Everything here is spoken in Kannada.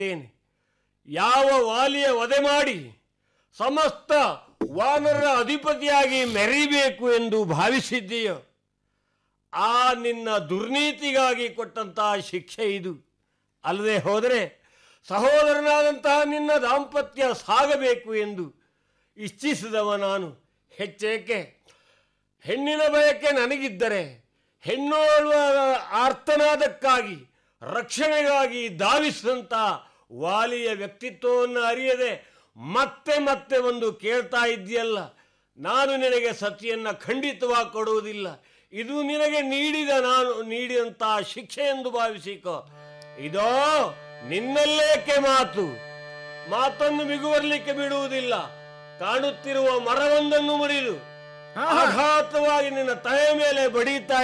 ಕೇಳುತ್ತೇನೆ ಯಾವ ವಾಲಿಯ ವಧೆ ಮಾಡಿ ಸಮಸ್ತ ವಾನರ ಅಧಿಪತಿಯಾಗಿ ಮೆರಿಬೇಕು ಎಂದು ಭಾವಿಸಿದ್ದೀಯೋ ಆ ನಿನ್ನ ದುರ್ನೀತಿಗಾಗಿ ಕೊಟ್ಟಂತಹ ಶಿಕ್ಷೆ ಇದು ಅಲ್ಲದೆ ಹೋದರೆ ಸಹೋದರನಾದಂತಹ ನಿನ್ನ ದಾಂಪತ್ಯ ಸಾಗಬೇಕು ಎಂದು ಇಚ್ಛಿಸಿದವ ನಾನು ಹೆಚ್ಚೇಕೆ ಹೆಣ್ಣಿನ ಬಯಕೆ ನನಗಿದ್ದರೆ ಹೆಣ್ಣೋಳುವ ಆರ್ತನಾದಕ್ಕಾಗಿ ರಕ್ಷಣೆಗಾಗಿ ಧಾವಿಸಿದಂಥ ವಾಲಿಯ ವ್ಯಕ್ತಿತ್ವವನ್ನು ಅರಿಯದೆ ಮತ್ತೆ ಮತ್ತೆ ಒಂದು ಕೇಳ್ತಾ ಇದ್ದೀಯಲ್ಲ ನಾನು ನಿನಗೆ ಸತಿಯನ್ನು ಖಂಡಿತವಾಗಿ ಕೊಡುವುದಿಲ್ಲ ಇದು ನಿನಗೆ ನೀಡಿದ ನಾನು ನೀಡಿದಂಥ ಶಿಕ್ಷೆ ಎಂದು ಭಾವಿಸಿಕೋ ಇದೋ ನಿನ್ನಲ್ಲೇಕೆ ಮಾತು ಮಾತನ್ನು ಬಿಗುವರ್ಲಿಕ್ಕೆ ಬಿಡುವುದಿಲ್ಲ ಕಾಣುತ್ತಿರುವ ಮರವೊಂದನ್ನು ಮುರಿದು ಆಘಾತವಾಗಿ ನಿನ್ನ ತಲೆ ಮೇಲೆ ಬಡೀತಾ